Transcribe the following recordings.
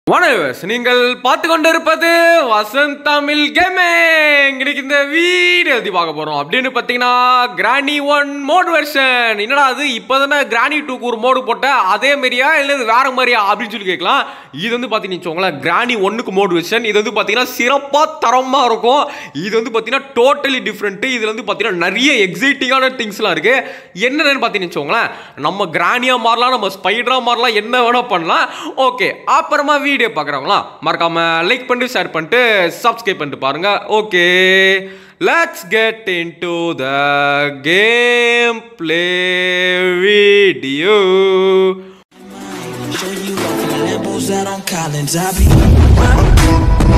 வணக்கம் நீங்கள் பார்த்து கொண்டிருப்பது வசந்த் தமிழ் கேமிங் இன்னைக்கு இந்த வீடியோ எழுதி பார்க்க போறோம் அப்படின்னு பார்த்தீங்கன்னா கிராணி ஒன் மோட் வெர்ஷன் என்னடா அது இப்போதானே கிராணி டூக்கு ஒரு மோடு போட்ட அதே மாதிரியா இல்லை இது வேற மாதிரியா அப்படின்னு சொல்லி கேட்கலாம் இது வந்து பார்த்தீங்கன்னு வச்சுக்கோங்களேன் கிராணி ஒன்னுக்கு மோட் வெர்ஷன் இது வந்து பார்த்தீங்கன்னா சிறப்பாக தரமாக இருக்கும் இது வந்து பார்த்தீங்கன்னா டோட்டலி டிஃப்ரெண்ட் இதுல வந்து பார்த்தீங்கன்னா நிறைய எக்ஸைட்டிங்கான திங்ஸ்லாம் இருக்கு என்னென்னு பார்த்தீங்கன்னு வச்சுக்கோங்களேன் நம்ம கிராணியா மாறலாம் நம்ம ஸ்பைடரா மாறலாம் என்ன வேணா பண்ணலாம் ஓகே அப்புறமா வீடியோ பார்க்குறவங்களா மறக்காம லைக் பண்ணிட்டு ஷேர் பண்ணிட்டு சப்ஸ்கிரைப் பண்ணிட்டு பாருங்க okay let's get into the game play video Show you off in Lambos out on Collins. I be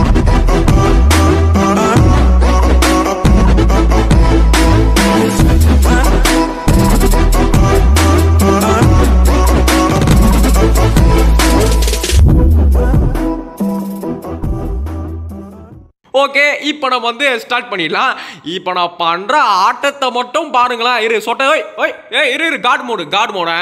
okay இப்போ நம்ம வந்து ஸ்டார்ட் பண்ணிடலாம் இப்போ நான் பண்ணுற ஆட்டத்தை மட்டும் பாருங்களேன் இரு சொட்டை ஓய் ஓய் ஏ இரு இரு god mode god mode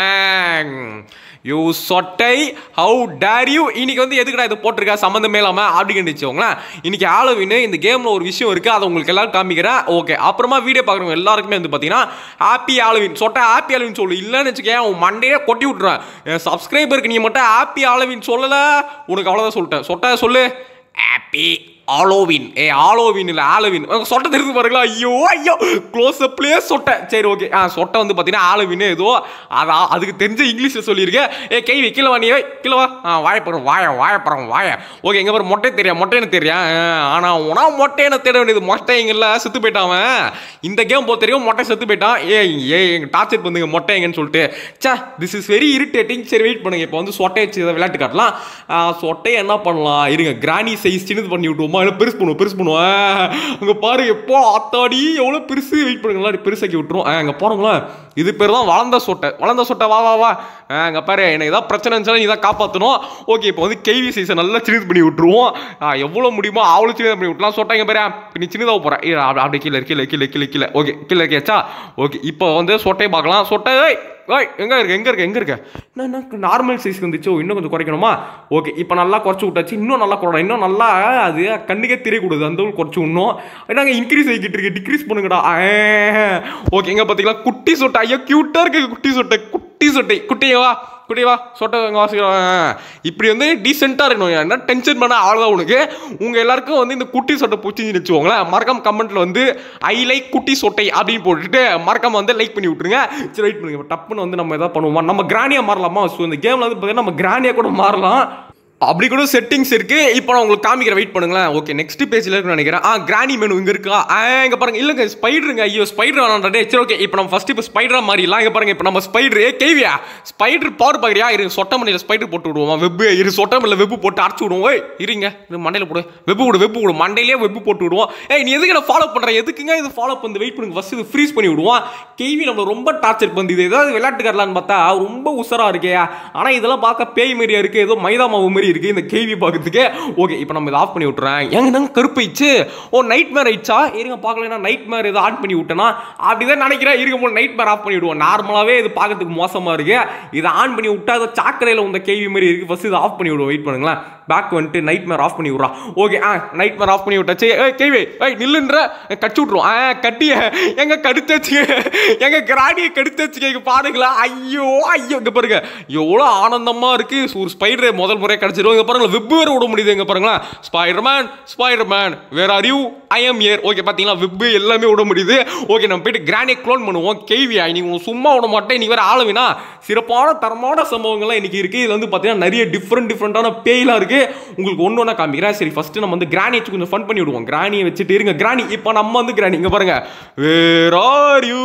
you சொட்டை ஹவு டேர் யூ இன்னைக்கு வந்து எதுக்குடா இது போட்டிருக்கா சம்மந்தமே இல்லாமல் அப்படின்னு வச்சுக்கோங்களேன் இன்னைக்கு ஆலோவின் இந்த கேமில் ஒரு விஷயம் இருக்குது அதை உங்களுக்கு எல்லாரும் காமிக்கிறேன் ஓகே அப்புறமா வீடியோ பார்க்குறவங்க எல்லாருக்குமே வந்து பார்த்தீங்கன்னா ஹாப்பி ஆலோவின் சொட்டை ஹாப்பி ஆலோவின் சொல்லு இல்லைன்னு வச்சுக்கேன் உன் மண்டையே கொட்டி விட்ருவேன் என் சப்ஸ்கிரைபருக்கு நீ மட்டும் ஹாப்பி ஆலோவின் சொல்லலை உனக்கு அவ்வளோதான் சொல்லிட்டேன் சொட்டை சொல்லு ஹாப்பி ஆலோவின் ஏ ஆலோவின் இல்லை ஆலோவின் சொட்டை தெரிஞ்சு பாருங்களா ஐயோ ஐயோ க்ளோஸ் அப்லேயே சொட்டை சரி ஓகே ஆ சொட்டை வந்து பார்த்தீங்கன்னா ஆலோவின் ஏதோ அதான் அதுக்கு தெரிஞ்ச இங்கிலீஷில் சொல்லியிருக்கேன் ஏ கைவி கீழே வா நீ வை கீழே வா ஆ வாயப்பறம் வாய வாயப்பறம் வாய ஓகே எங்கே பாரு மொட்டை தெரியா மொட்டை எனக்கு தெரியும் ஆனால் உனா மொட்டை எனக்கு தேட வேண்டியது மொட்டை எங்கல்ல செத்து போயிட்டான் அவன் இந்த கேம் போல் தெரியும் மொட்டை செத்து போயிட்டான் ஏ ஏ எங்க டார்ச்சர் பண்ணுங்க மொட்டை எங்கன்னு சொல்லிட்டு say this is very irritating சரி வெயிட் பண்ணுங்க இப்போ வந்து சொட்டை வச்சு இதை விளையாட்டு காட்டலாம் ஆ, சொட்டையை என்ன பண்ணலாம் இருங்க கிராணி சைஸ் சின்னது பண்ணி விட்டுவோமா இல்லை பெருசு பண்ணுவோம் பெருசு பண்ணுவோம் அங்கே பாரு எப்போ ஆத்தாடி எவ்வளோ பெருசு வெயிட் பண்ணுங்களா பெருசாக்கி விட்டுரும் அங்கே போகிறோங்களா இது பேர் தான் வளர்ந்த சொட்டை வளர்ந்த சொட்டை வா வா வா அங்கே பாரு எனக்கு ஏதாவது பிரச்சனை இருந்துச்சுன்னா நீ தான் காப்பாற்றணும் ஓகே இப்போ வந்து கேவி சைஸை நல்லா சின்னது பண்ணி விட்டுருவோம் எவ்வளோ முடியுமோ அவ்வளோ சின்னதாக பண்ணி விட்டலாம் சொட்டாங்க பாரு இப்ப நீ சின்னதாக போகிறேன் அப்படி கீழே கீழே கீழே கீழே கீழே ஓகே கீழே இருக்கியாச்சா ஓகே இப்போ வந்து சொட்டையை பார்க்கலாம் சொட்டை ஏய் ஓய் எங்கே இருக்கு எங்கே இருக்கு எங்கே இருக்கு என்ன நார்மல் சைஸ் வந்துச்சோ இன்னும் கொஞ்சம் குறைக்கணுமா ஓகே இப்போ நல்லா குறைச்சி விட்டாச்சு இன்னும் நல்லா குறையணும் இன்னும் நல்லா அது கண்ணுக்கே தெரியக்கூடாது அந்த அளவுக்கு குறைச்சி இன்னும் நாங்கள் இன்க்ரீஸ் ஆகிக்கிட்டு இருக்கு டிக்ரீஸ் பண்ணுங்கடா ஓகே எங்கே பார்த்தீங்களா குட்டி சொட்டை ஐயோ க்யூட்டாக இருக்கு குட்டி சொட்டை குட்டி சொட்டை குட்டியவா குட்டியவா சொட்டை எங்கே வாசிக்கிறோம் இப்படி வந்து டீசெண்டாக இருக்கணும் என்ன டென்ஷன் பண்ண அவ்வளோதான் உனக்கு உங்கள் எல்லாருக்கும் வந்து இந்த குட்டி சொட்டை பிடிச்சின்னு வச்சுக்கோங்களேன் மறக்காம கமெண்ட்டில் வந்து ஐ லைக் குட்டி சொட்டை அப்படின்னு போட்டுட்டு மறக்காம வந்து லைக் பண்ணி விட்ருங்க சரி வெயிட் பண்ணுங்க இப்ப டப்புன்னு வந்து நம்ம எதாவது பண்ணுவோமா நம்ம கிரானியாக மாறலாமா ஸோ இந்த கேமில் வந்து பார்த்தீங்கன்னா நம்ம கிரானியாக கூட மாறலாம் அப்படி கூட செட்டிங்ஸ் இருக்கு இப்போ நான் உங்களுக்கு காமிக்கிற வெயிட் பண்ணுங்களேன் ஓகே நெக்ஸ்ட் பேஜ்ல இருக்குன்னு நினைக்கிறேன் ஆ கிராணி மெனு இங்க இருக்கா ஆ இங்க பாருங்க இல்லங்க ஸ்பைடருங்க ஐயோ ஸ்பைடர் வேணாண்டே சரி ஓகே இப்போ நம்ம ஃபர்ஸ்ட் இப்போ ஸ்பைடரா மாறிடலாம் இங்க பாருங்க இப்போ நம்ம ஸ்பைடர் கேவியா ஸ்பைடர் பவர் பாக்குறியா இரு சொட்ட மணியில் ஸ்பைடர் போட்டு விடுவோம் வெப் இரு சொட்ட மணியில் வெப் போட்டு அடிச்சு விடுவோம் ஏய் இருங்க இது மண்டையில போடு வெப் விடு வெப் விடு மண்டையிலே வெப் போட்டு விடுவோம் ஏய் நீ எதுக்கு நான் ஃபாலோ பண்றேன் எதுக்குங்க இது ஃபாலோ பண்ணி வெயிட் பண்ணுங்க ஃபர்ஸ்ட் இது ஃப்ரீஸ் பண்ணி விடுவோம் கேவி நம்ம ரொம்ப டார்ச்சர் பண்ணி இது ஏதாவது விளையாட்டுக்காரலான்னு பார்த்தா ரொம்ப உசரா இருக்கே ஆனா இதெல்லாம் பார்க்க பேய் மாதிரியா இருக்கு ஏதோ மைதா மாவு மாதிரி இருக்கு இந்த கேவி பார்க்கறதுக்கு ஓகே இப்போ நம்ம இதை ஆஃப் பண்ணி விட்டுறேன் எங்க நாங்க கருப்பாயிடுச்சு ஓ நைட் மேர் ஆயிடுச்சா இருங்க பார்க்கலன்னா நைட் மேர் ஏதோ ஆன் பண்ணி விட்டேனா அப்படிதான் நினைக்கிறேன் இருக்க போது நைட் மேர் ஆஃப் பண்ணி விடுவோம் நார்மலாவே இது பார்க்கறதுக்கு மோசமா இருக்கு இதை ஆன் பண்ணி விட்டா ஏதோ சாக்கடையில் உந்த கேவி மாதிரி இருக்கு ஃபர்ஸ்ட் இதை ஆஃப் பண்ணி விடுவோம் வெயிட் பண்ணுங்களேன் பேக் வந்துட்டு நைட் மேர் ஆஃப் பண்ணி விட்றான் ஓகே ஆ நைட் மேர் ஆஃப் பண்ணி விட்டாச்சு ஏய் கேவி ஏய் நில்லுன்ற கட்டி விட்ருவோம் ஆ கட்டிய எங்க கடுத்தாச்சு எங்க கிராடியை கடுத்தாச்சு இங்க பாருங்களா ஐயோ ஐயோ இங்க பாருங்க எவ்வளோ ஆனந்தமா இருக்கு ஒரு ஸ்பைடர் முதல் முறை கிடைச்சிரும் இங்க பாருங்க வெப் வேற விட முடியுது இங்க பாருங்களா Spiderman Spiderman where are you I am here okay பாத்தீங்களா வெப் எல்லாமே விட முடியுது ஓகே நம்ம போயிட்டு கிராண்டியை க்ளோன் பண்ணுவோம் கேவியா நீ சும்மா விட மாட்டேன் இன்னைக்கு வேற ஆளுவினா சிறப்பான தரமான சம்பவங்கள்லாம் இன்னைக்கு இருக்கு இதுல வந்து பாத்தீங்கன்னா நிறைய டிஃப்ரெண்ட் டிஃப்ரெண்டான பேய்லாம் இருக்கு உங்களுக்கு ஒன்று ஒன்றா காமிக்கிறேன் சரி ஃபர்ஸ்ட் நம்ம வந்து கிராணி வச்சு கொஞ்சம் ஃபன் பண்ணி விடுவோம் கிராணியை வச்சுட்டு இருங்க கிராணி இப்போ நம்ம வந்து கிராணி இங்க பாருங்க where are you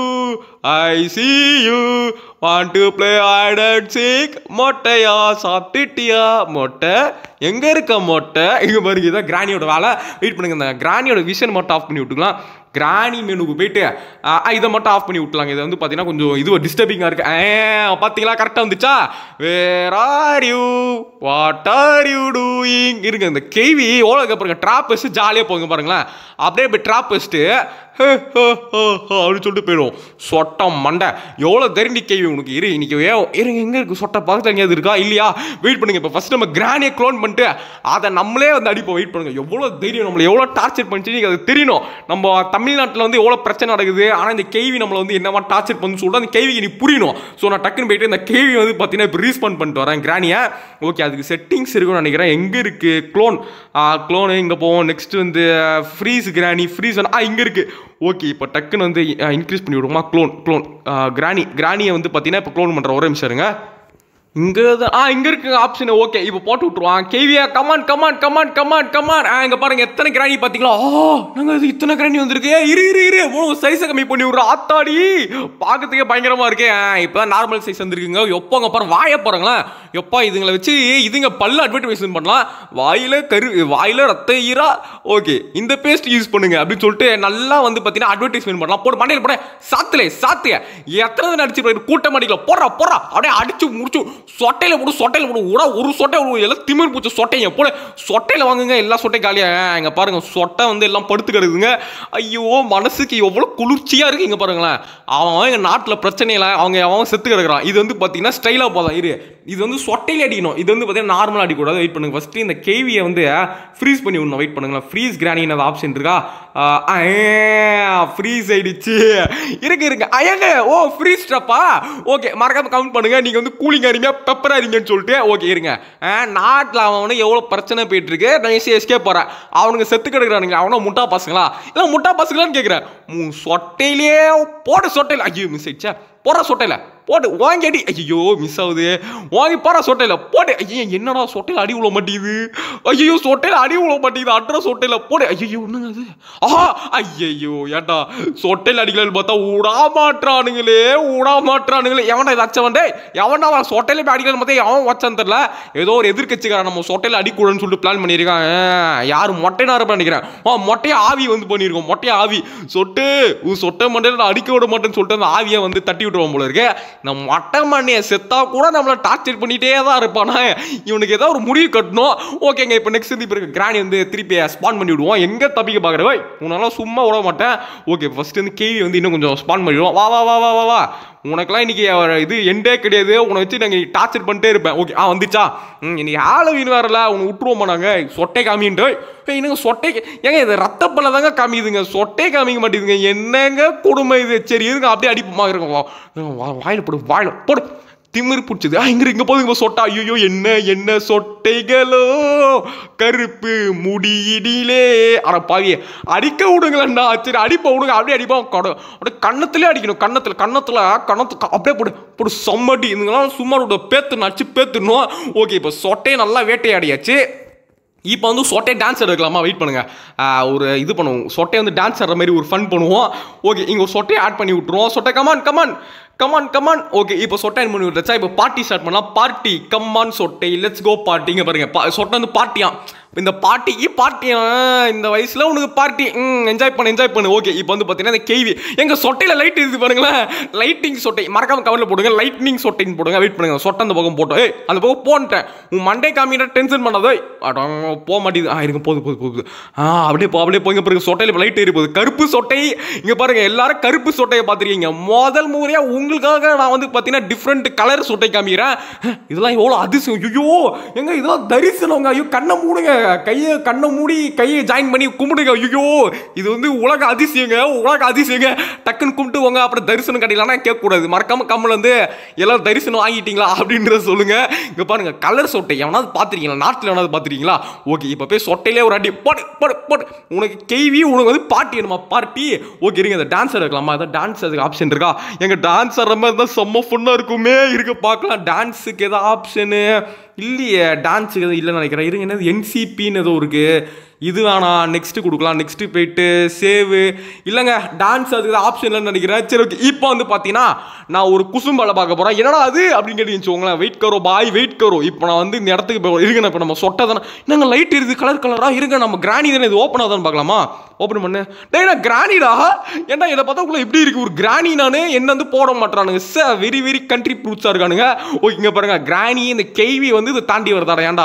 I see you want to play hide and seek மொட்டையா சாப்பிட்டுட்டியா மொட்டை எங்க இருக்க மொட்டை இங்க பாருங்க இதான் கிராணியோட வேலை வெயிட் பண்ணுங்க இந்த கிராணியோட விஷன் மட்டும் ஆஃப் பண்ணி விட்டுக்கலாம் கிராணி மெனுக்கு போயிட்டு ஆ, இதை மட்டும் ஆஃப் பண்ணி விட்டுலாங்க இது வந்து பார்த்தீங்கன்னா கொஞ்சம் இது டிஸ்டர்பிங்காக இருக்கு ஆ, பார்த்தீங்களா கரெக்டாக வந்துச்சா where are you what are you doing இருங்க இந்த கேவி எவ்வளோ பாருங்க ட்ராப் வச்சு ஜாலியாக போங்க பாருங்களேன் அப்படியே இப்போ ட்ராப் வச்சுட்டு ஹே, ஹே, ஹே, ஹே அப்படின்னு சொல்லிட்டு போயிடும் சொட்டை மண்டை எவ்வளோ தெரிண்டி கேள்வி உனக்கு இரு இன்னைக்கு ஏ இருங்க எங்கே இருக்கு சொட்டை பக்கத்தில் எங்கேயாவது இருக்கா இல்லையா வெயிட் பண்ணுங்க இப்போ ஃபர்ஸ்ட் நம்ம கிரானியை க்ளோன் பண்ணிட்டு அதை நம்மளே வந்து அடிப்போம் வெயிட் பண்ணுங்க எவ்வளோ தைரியம் நம்மளை எவ்வளோ டார்ச்சர் பண்ணிச்சு நீங்க அது தெரியணும் நம்ம தமிழ்நாட்டில் வந்து எவ்வளோ பிரச்சனை நடக்குது ஆனால் இந்த கேள்வி நம்மளை வந்து என்னவா டார்ச்சர் பண்ணு சொல்லிட்டு அந்த கேள்விக்கு நீ புரியணும் ஸோ நான் டக்குன்னு போயிட்டு இந்த கேள்வி வந்து பார்த்தீங்கன்னா இப்போ ரீஸ்பாண்ட் பண்ணிட்டு வரேன் கிரானியை ஓகே அதுக்கு செட்டிங்ஸ் இருக்கும்னு நினைக்கிறேன் எங்கே இருக்கு க்ளோன் க்ளோனு இங்கே போவோம் நெக்ஸ்ட் வந்து ஃப்ரீஸ் கிரானி ஃப்ரீஸ் ஆ இங்கே இருக்கு ஓகே இப்போ டக்குன்னு வந்து இன்க்ரீஸ் பண்ணி விடுமா க்ளோன் க்ளோன் கிரானி கிரானியை வந்து பார்த்தீங்கன்னா இப்போ க்ளோன் பண்ணுற ஒரே நிமிஷம் இருங்க இங்க தான் ஆ இங்க இருக்கு ஆப்ஷன் ஓகே இப்போ போட்டு விட்டுருவான் கேவியா come on come on come on come on come on ஆ இங்க பாருங்க எத்தனை கிராணி பாத்தீங்களா ஓ நாங்க இது இத்தனை கிராணி வந்திருக்கு ஏய், இரு இரு இரு மூணு சைஸை கம்மி பண்ணி விடுற ஆத்தாடி பார்க்கறதுக்கே பயங்கரமா இருக்கு ஆ, இப்பதான் நார்மல் சைஸ் வந்திருக்குங்க எப்போங்க பாருங்க வாய போறாங்களா எப்பா இதுங்களை வச்சு இதுங்க பல்ல அட்வர்டைஸ்மெண்ட் பண்ணலாம் வாயில கரு வாயில ரத்த ஈரா ஓகே இந்த பேஸ்ட் யூஸ் பண்ணுங்க அப்படின்னு சொல்லிட்டு நல்லா வந்து பாத்தீங்கன்னா அட்வர்டைஸ்மெண்ட் பண்ணலாம் போடு மண்டையில் போட சாத்துலே சாத்துய எத்தனை தடவை அடிச்சு போயிரு கூட்டம் அடிக்கல போடுறா போடுறா அப்படியே அடிச்சு முடிச்சு சொட்டையில போடு சொட்டையில போடு உடா ஒரு சொட்டை ஒரு எல்லாம் திமிர் பூச்சி சொட்டைங்க போடு சொட்டையில வாங்குங்க எல்லா சொட்டையும் காலியா இங்க பாருங்க சொட்டை வந்து எல்லாம் படுத்து கிடக்குதுங்க ஐயோ மனசுக்கு எவ்வளவு குளிர்ச்சியா இருக்கு இங்க பாருங்களேன் அவன் அவன் எங்க நாட்டுல பிரச்சனை இல்லை அவங்க அவன் செத்து கிடக்குறான் இது வந்து பாத்தீங்கன்னா ஸ்டைலா போதான் இரு இது வந்து சொட்டையில அடிக்கணும் இது வந்து பாத்தீங்கன்னா நார்மலா அடிக்கக்கூடாது வெயிட் பண்ணுங்க ஃபர்ஸ்ட் இந்த கேவியை வந்து ஃப்ரீஸ் பண்ணி விடணும் வெயிட் பண்ணுங்களேன் ஃப்ரீஸ் கிரானின்னு ஆப்ஷன் இருக்கா ஃப்ரீஸ் ஆயிடுச்சு இருக்கு இருக்கு அயங்க ஓ ஃப்ரீஸ் ஸ்டப்பா ஓகே மறக்காம கவுண்ட் பண்ணுங்க நீங்க வந்து கூலிங் அறிங்க பெப்பர் அறிங்கன்னு சொல்லிட்டு ஓகே இருங்க நாட்டில் அவனு எவ்வளோ பிரச்சனை போயிட்டு இருக்கு நான் ஈஸியாக எஸ்கேப் போறேன் அவனுங்க செத்து கிடக்குறானுங்க அவனும் முட்டா பசங்களா இல்லை முட்டா பசங்களான்னு கேட்குறேன் உன் சொட்டையிலே போட சொட்டையில் ஐயோ மிஸ் ஆயிடுச்சா போடுற சொட்டையில் போட்டு வாங்கி அடி ஐயோ மிஸ் ஆகுது வாங்கி போற சொட்டையில் போட்டு ஐயோ என்னடா சொட்டையில் அடி விழ மாட்டேங்குது ஐயோ சொட்டையில் அடி விழ மாட்டேங்குது அட்ர சொட்டையில் போடு ஐயோ என்னங்க அது ஆஹா ஐயோ ஏன்டா சொட்டையில் அடிக்கலன்னு பார்த்தா விடா மாட்டானுங்களே விடா மாட்டானுங்களே எவன்டா இது அச்சவன் டேய் எவன்டா அவன் சொட்டையில போய் அடிக்கலன்னு பார்த்தா எவன் வச்சான்னு தெரியல ஏதோ ஒரு எதிர்க்கட்சிக்காரன் நம்ம சொட்டையில் அடிக்கூடன்னு சொல்லிட்டு பிளான் பண்ணியிருக்கான் யார் மொட்டைனா இருப்பான்னு நினைக்கிறேன் ஆ மொட்டையை ஆவி வந்து பண்ணியிருக்கோம் மொட்டையை ஆவி சொட்டு உன் சொட்டை மண்டையில் நான் அடிக்க விட மாட்டேன்னு சொல்லிட்டு அந்த ஆவியை வந்து தட்டி விட்டுருவோம் போல இருக்கு நம்ம மொட்டை மண்ணியை செத்தா கூட நம்மளை டார்ச்சர் பண்ணிட்டே தான் இருப்பானா இவனுக்கு ஏதோ ஒரு முடிவு கட்டணும் ஓகேங்க இப்போ நெக்ஸ்ட் வந்து இப்போ இருக்க கிராணி வந்து திருப்பி ஸ்பான் பண்ணி விடுவோம் எங்கே தப்பிக்க பார்க்குற வை உன்னால சும்மா விட மாட்டேன் ஓகே ஃபர்ஸ்ட் வந்து கேவி வந்து இன்னும் கொஞ்சம் ஸ்பான் பண்ணிடுவோம் வா வா வா வா வா வா உனக்கெல்லாம் இன்னைக்கு அவ- இது எண்டே கிடையாது உன்னை வச்சு நாங்கள் டார்ச்சர் பண்ணிட்டே இருப்பேன் ஓகே ஆ வந்துச்சா ம் இன்னைக்கு ஹாலோவீன் வேறல உன்னை விட்டுருவோமா நாங்கள் சொட்டை காமின்ட்டு ஏய் என்னங்க சொட்டை ஏங்க இது ரத்தப்பல்ல தாங்க காமிக்குதுங்க சொட்டை காமிக்க மாட்டேங்குதுங்க என்னங்க கொடுமை இது சரி எதுங்க அப்படியே அடிப்பமா இருக்கும் வா- வா- வாயில போடு வாயில போடு திமிர் பிடிச்சது ஆ இங்க இங்க போதுங்க சொட்டா ஐயோ என்ன என்ன சொட்டைகளோ கருப்பு முடியிடிலே அட பாவியே அடிக்க விடுங்களேன்டா சரி அடிப்ப விடுங்க அப்படியே அடிப்போம் கொட அப்படியே கண்ணத்துலேயே அடிக்கணும் கண்ணத்துல கண்ணத்துல கண்ணத்து அப்படியே போடு போடு செம்மட்டி இதுங்கெல்லாம் சும்மா விட பேத்து நச்சு பேத்துடணும் ஓகே இப்போ சொட்டையை நல்லா வேட்டையாடியாச்சு இப்போ வந்து சொட்டை டான்ஸ் எடுக்கலாமா வெயிட் பண்ணுங்க ஆஹ் ஒரு இது பண்ணுவோம் சொட்டை வந்து டான்ஸ் ஆடுற மாதிரி ஒரு ஃபன் பண்ணுவோம் ஓகே இங்கே சொட்டையை ஆட் பண்ணி விட்டுருவோம் சொட்டை come on come on come on come on okay இப்போ சொட்டை ஆட் பண்ணி விட்டுச்சா இப்போ பார்ட்டி ஸ்டார்ட் பண்ணலாம் பார்ட்டி கம்மான் சொட்டை லெட்ஸ் கோ பார்ட்டிங்க பாருங்க பா- சொட்டை வந்து பார்ட்டியா இந்த பார்ட்டிக்கு பார்ட்டியா இந்த வயசுல உனக்கு பார்ட்டி ம் என்ஜாய் பண்ணு என்ஜாய் பண்ணு ஓகே இப்போ வந்து பார்த்தீங்கன்னா இந்த கேவி எங்க சொட்டையில் லைட் இருக்குது பாருங்களேன் லைட்டிங் சொட்டை மறக்காம கவரில் போடுங்க லைட்னிங் சொட்டைன்னு போடுங்க வெயிட் பண்ணுங்க சொட்டை அந்த பக்கம் போட்டோம் ஏய் அந்த பக்கம் போன்ட்டேன் உன் மண்டே காமிக்கிட்ட டென்ஷன் பண்ணாதோ அடம் போக மாட்டேங்குது ஆ இருங்க போகுது போகுது போகுது ஆ அப்படியே போ அப்படியே போங்க பாருங்க சொட்டையில் இப்போ லைட் ஏறி போகுது கருப்பு சொட்டை இங்க பாருங்க எல்லாரும் கருப்பு சொட்டையை பார்த்துருக்கீங்க முதல் முறையா உங்களுக்காக நான் வந்து பார்த்தீங்கன்னா டிஃப்ரெண்ட் கலர் சொட்டை காமிக்கிறேன் இதெல்லாம் எவ்வளோ அதிசயம் ஐயோ எங்க இதெல்லாம் தரிசனங்க ஐயோ கண்ணை மூடுங்க கையை கண்ணை மூடி கையை ஜாயின் பண்ணி கும்பிடுங்க ஐயோ இது வந்து உலக அதிசயங்க உலக அதிசயங்க டக்குன்னு கும்பிட்டு வாங்க அப்புறம் தரிசனம் கிடைக்கலன்னா கேட்கக்கூடாது மறக்காம கம்மல் வந்து எல்லாரும் தரிசனம் வாங்கிட்டீங்களா அப்படின்றத சொல்லுங்க இங்க பாருங்க கலர் சொட்டை எவனாவது பார்த்துருக்கீங்களா நாட்டில் எவனாவது பார்த்துருக்கீங்களா ஓகே இப்போ போய் சொட்டையிலே ஒரு அடி போடு போடு போடு உனக்கு கேவி உனக்கு வந்து பார்ட்டி என்னமா பார்ட்டி ஓகே இருங்க இந்த டான்ஸ் எடுக்கலாமா அதான் டான்ஸ் அதுக்கு ஆப்ஷன் இருக்கா எங்க டான்ஸ் ஆடுற மாதிரி இருந்தால் செம்ம ஃபுல்லாக இருக்குமே இருக்க பார்க்கலாம் டான்ஸுக்கு ஏதாவது ஆப்ஷனு இல்லையே டான்ஸுக்கு எதுவும் இல்லைன்னு நினைக்கிறேன் இருங்க என்னது என்சிபின்னு ஏதோ இருக்கு இது வேணாம் நெக்ஸ்ட் கொடுக்கலாம் நெக்ஸ்ட் போயிட்டு சேவு இல்லைங்க டான்ஸ் அதுக்கு ஆப்ஷன் இல்லைன்னு நினைக்கிறேன் சரி ஓகே இப்போ வந்து பார்த்தீங்கன்னா நான் ஒரு குசும்பால பார்க்க போகிறேன் என்னடா அது அப்படின்னு கேட்டு வச்சுக்கோங்களேன் வெயிட் கரோ பாய் வெயிட் கரோ இப்போ நான் வந்து இந்த இடத்துக்கு போய் இருங்க இப்போ நம்ம சொட்டை தானே என்னங்க லைட் இருக்குது கலர் கலரா இருங்க நம்ம கிராணி தானே இது ஓப்பன் ஆகுதான்னு பார்க்கலாமா ஓப்பன் பண்ணு டேய் நான் கிராணிடா ஏன்டா இதை பார்த்தா உள்ள எப்படி இருக்கு ஒரு கிராணி நானு என்ன வந்து போட மாட்டானுங்க ச வெரி வெரி கண்ட்ரி ப்ரூட்ஸாக இருக்கானுங்க ஓ இங்கே பாருங்க கிராணி இந்த கேவி வந்து இதை தாண்டி வருதாடா ஏன்டா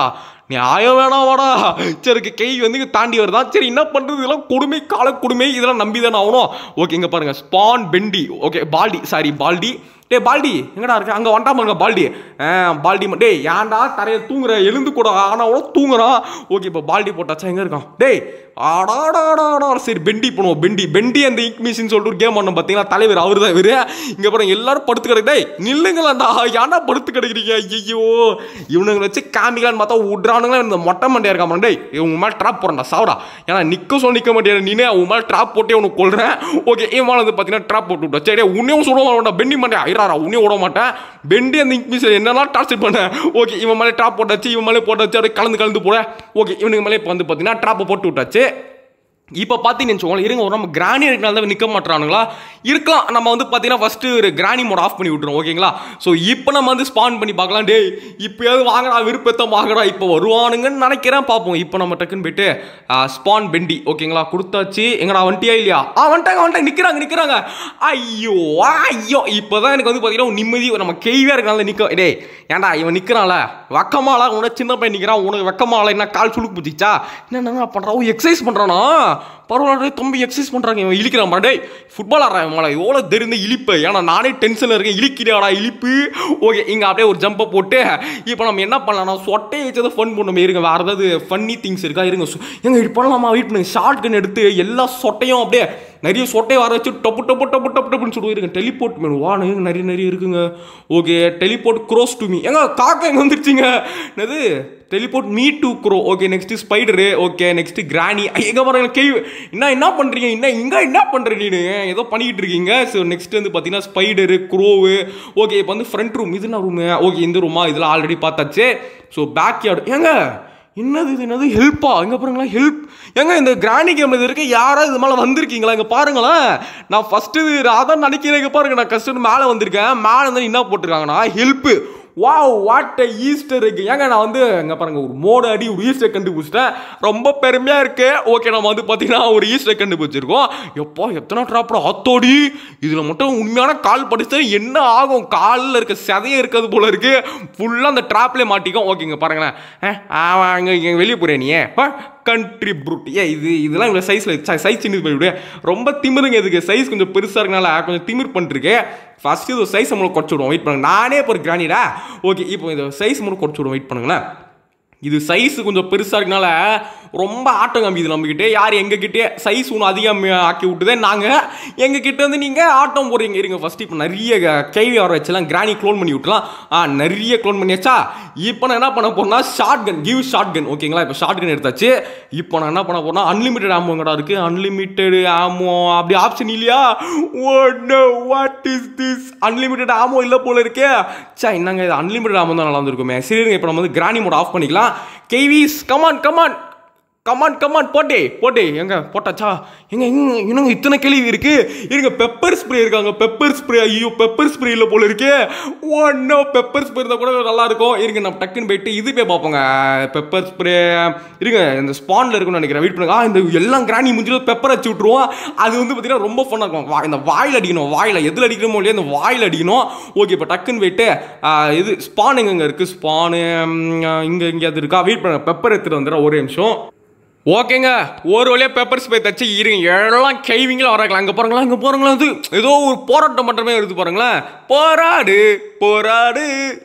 நியாயம் வேணாம் வாடா சரி கை வந்து இங்க தாண்டி வருதா சரி என்ன பண்றது இதெல்லாம் கொடுமை கால கொடுமை இதெல்லாம் நம்பி தானே ஆகணும் ஓகே இங்க பாருங்க spawn Bendy okay Baldi sorry Baldi டேய் பால்டி எங்கடா இருக்கு அங்க வண்டா பாருங்க பால்டி ஆ பால்டி ம- டேய் ஏன்டா தரைய தூங்குற எழுந்து கூட ஆனா கூட தூங்குறான் ஓகே இப்போ பால்டி போட்டாச்சா எங்க இருக்கான் டேய் ஆடாடாடாடா சரி பெண்டி பண்ணுவோம் பெண்டி பெண்டி அந்த இங்க் மிஷின் சொல்லிட்டு ஒரு கேம் பண்ணோம் பார்த்தீங்களா தலைவர் அவர் தான் இவரு இங்க பாருங்க எல்லாரும் படுத்து கிடக்கு டேய் நில்லுங்களாண்டா ஏன்டா படுத்து கிடக்குறீங்க ஐயோ இவனுங்களை வச்சு காமிக்கலான்னு பார்த்தா விட்றானுங்களா இந்த மொட்டை மண்டையா இருக்கா பாருங்க. டேய் இவங்க மேலே ட்ராப் போறேன்டா சாவடா ஏன்னா நிக்க சொல்ல நிக்க மாட்டேன் நீனே உன் மேலே ட்ராப் போட்டே உனக்கு கொள்றேன் ஓகே இவன் வந்து பார்த்தீங்கன்னா ட்ராப் போட்டு விட்டா சரி உன்னையும் சொல்ல மாட்டேன் பெண்டி மாட்டேன் ஐராரா உன்னையும் விட மாட்டேன் பெண்டி அந்த இங்க் மிஷின் என்னெல்லாம் டார்ச்சர் பண்ணேன் ஓகே இவன் மேலே ட்ராப் போட்டாச்சு இவன் மேலே போட்டாச்சு அப்படியே கலந்து கலந்து போட ஓகே இவனுக்கு மேலே இப்போ வந்து பார்த்தீங்கன்னா ட்ராப்பை போட்டு விட்டாச்சு இப்போ பார்த்தீங்கன்னு வச்சுக்கோங்களேன் இருங்க ஒரு நம்ம கிராணி இருக்கனால தான் நிற்க மாட்டானுங்களா இருக்கலாம் நம்ம வந்து பார்த்தீங்கன்னா ஃபஸ்ட்டு ஒரு கிராணி மோட் ஆஃப் பண்ணி விட்ருவோம் ஓகேங்களா ஸோ இப்போ நம்ம வந்து ஸ்பான் பண்ணி பார்க்கலாம் டேய் இப்போயாவது வாங்கடா விருப்பத்தை வாங்கடா இப்போ வருவானுங்கன்னு நினைக்கிறேன் பார்ப்போம் இப்போ நம்ம டக்குன்னு போயிட்டு ஸ்பான் பெண்டி ஓகேங்களா கொடுத்தாச்சு எங்கடா வந்துட்டியா இல்லையா ஆ வந்துட்டாங்க வந்துட்டாங்க நிற்கிறாங்க நிற்கிறாங்க ஐயோ ஐயோ இப்போ தான் எனக்கு வந்து பார்த்தீங்கன்னா நிம்மதி நம்ம கேள்வியாக இருக்கனால நிற்க டேய் ஏன்டா இவன் நிற்கிறான்ல வெக்கமாலா உனக்கு சின்ன பையன் நிற்கிறான் உனக்கு வெக்கமால என்ன கால் சுளுக்கு பிடிச்சிச்சா என்ன பண்ணுறான் ஓ எக்ஸசைஸ் பண்ணுறானா பரவாயில்ல டேய், தம்பி எக்ஸசைஸ் பண்ணுறாங்க இவன் இழிக்கிறான் டேய் ஃபுட்பால் ஆடுறான் மலை எவ்வளோ தெரிந்த இழிப்பு ஏன்னா நானே டென்ஷனில் இருக்கேன் இழிக்கிறாடா இழிப்பு ஓகே இங்கே அப்படியே ஒரு ஜம்பை போட்டு இப்போ நம்ம என்ன பண்ணலாம்னா சொட்டையை வச்சதை ஃபன் பண்ணுமே இருங்க வேறு ஏதாவது ஃபன்னி திங்ஸ் இருக்கா இருங்க சு- எங்க இது பண்ணலாமா வெயிட் பண்ணுங்க ஷார்ட் கன் எடுத்து எல்லா சொட்டையும் அப்படியே நிறைய சொட்டையை வர வச்சு டப்பு டப்பு டப்பு டப்பு டப்புன்னு சொல்லுவோம் இருங்க டெலிபோர்ட் மேன் வா நிறைய நிறைய நிறைய இருக்குங்க okay teleport crows to me எங்க காக்கா எங்க வந்துருச்சுங்க என்னது teleport me to crow okay next spider okay next granny எங்க பாருங்க கேள்வி என்ன என்ன பண்றீங்க என்ன இங்க என்ன பண்ற நீனு ஏதோ பண்ணிக்கிட்டு இருக்கீங்க ஸோ நெக்ஸ்ட் வந்து பார்த்தீங்கன்னா ஸ்பைடரு க்ரோவு ஓகே இப்போ வந்து ஃப்ரண்ட் ரூம் இது என்ன ரூமு ஓகே இந்த ரூமா இதெல்லாம் ஆல்ரெடி பார்த்தாச்சு ஸோ பேக் யார்டு ஏங்க என்னது இது என்னது ஹெல்ப்பா எங்க பாருங்களேன் ஹெல்ப் ஏங்க இந்த கிராணி கேம் இது இருக்க யாராவது இது மேலே வந்திருக்கீங்களா இங்க பாருங்களேன் நான் ஃபர்ஸ்ட் அதான் நினைக்கிறேன் இங்க பாருங்க நான் கஷ்டம் மேலே வந்திருக்கேன் மேலே வந்து என்ன போட்டிருக்காங்கன்னா help wow what a Easter இருக்கு ஏங்க நான் வந்து இங்க பாருங்க ஒரு மோடு அடி ஒரு ஈஸ்டர் கண்டுபிடிச்சிட்டேன் ரொம்ப பெருமையா இருக்கு ஓகே நம்ம வந்து பாத்தீங்கன்னா ஒரு ஈஸ்டர் கண்டுபிடிச்சிருக்கோம் எப்பா எத்தனை ட்ராப்டா ஆத்தோடி இதுல மட்டும் உண்மையான கால் படிச்சா என்ன ஆகும் காலில் இருக்க சதையே இருக்கிறது போல இருக்கு ஃபுல்லா அந்த ட்ராப்ல மாட்டிக்கும் ஓகேங்க பாருங்களேன் அஹ், ஆமா இங்க இங்க வெளியே போறேன் நீ கண்ட்ரி ப்ரூட் ஏ இது இதெல்லாம் இவ்வளோ சைஸில் சைஸ் சின்னது போய்விடு ரொம்ப திமிருங்க இதுக்கு சைஸ் கொஞ்சம் பெருசாக இருக்கனால கொஞ்சம் திமிர் பண்ணிருக்கேன் ஃபஸ்ட்டு இது சைஸ் நம்மளுக்கு குறைச்சி விடுவோம் வெயிட் பண்ணுங்க நானே இப்போ ஒரு கிரானிடா ஓகே இப்போ இந்த சைஸ் மட்டும் குறைச்சி விடுவோம் வெயிட் பண்ணுங்களேன் இது சைஸ் கொஞ்சம் பெருசாக இருக்கனால ரொம்ப ஆட்டம் காமிக்குது நம்மக்கிட்ட யார் எங்ககிட்டே சைஸ் ஒன்று அதிகம் ஆக்கி விட்டுதே நாங்கள் எங்ககிட்ட வந்து நீங்கள் ஆட்டம் போடுறீங்க இருங்க ஃபஸ்ட்டு இப்போ நிறைய கேள்வி வர வச்சலாம் கிராணி க்ளோன் பண்ணி விட்டுலாம் ஆ நிறைய க்ளோன் பண்ணியாச்சா இப்போ நான் என்ன பண்ண போறேன்னா shotgun give shotgun ஓகேங்களா இப்போ ஷார்ட் கன் எடுத்தாச்சு இப்போ நான் என்ன பண்ண போறேன்னா அன்லிமிட்டட் ஆமோ எங்கடா இருக்கு அன்லிமிட்டெட் ஆமோ அப்படி ஆப்ஷன் இல்லையா oh no what is this unlimited ammo இல்லை போல இருக்கே சா என்னங்க இது அன்லிமிட்டட் ஆமோ தான் நல்லா இருந்திருக்குமே சரி இருங்க இப்போ நம்ம வந்து கிராணி மோட் ஆஃப் பண்ணிக்கலாம் கேவிஸ் கமான் கமான் கமான் கமான் போட்டே போட்டே எங்க போட்டாச்சா எங்க எங்க என்னங்க இத்தனை கேள்வி இருக்கு இருங்க பெப்பர் ஸ்ப்ரே இருக்காங்க பெப்பர் ஸ்ப்ரே ஐயோ பெப்பர் ஸ்ப்ரே இல்லை போல இருக்கே ஒன்னோ பெப்பர் ஸ்ப்ரே இருந்தால் கூட நல்லா இருக்கும் இருங்க நம்ம டக்குன்னு போயிட்டு இது போய் பார்ப்போங்க பெப்பர் ஸ்ப்ரே இருங்க இந்த ஸ்பான்ல இருக்கும்னு நினைக்கிறேன் வெயிட் பண்ணுங்க ஆ, இந்த எல்லாம் கிராணி முடிஞ்சு பெப்பர் வச்சு விட்ருவோம் அது வந்து பார்த்தீங்கன்னா ரொம்ப ஃபன்னாக இருக்கும் வா- இந்த வாயில் அடிக்கணும் வாயில் எதில் அடிக்கணுமோ இல்லையா இந்த வாயில் அடிக்கணும் ஓகே இப்போ டக்குன்னு போயிட்டு ஆ, இது ஸ்பான் எங்கெங்க இருக்குது ஸ்பானு இங்கே இங்கே அது இருக்கா வெயிட் பண்ணுங்க பெப்பர் எடுத்துகிட்டு வந்துடுறேன் ஒரு நிமிஷம் ஓகேங்க ஒரு வழியாக பெப்பர் ஸ்ப்ரே தச்சு இருங்க எல்லாம் கைவிங்களும் வராங்களா அங்கே பாருங்களா அங்கே பாருங்களா அது ஏதோ ஒரு போராட்டம் பண்ணுறமே வருது பாருங்களேன் போராடு போராடு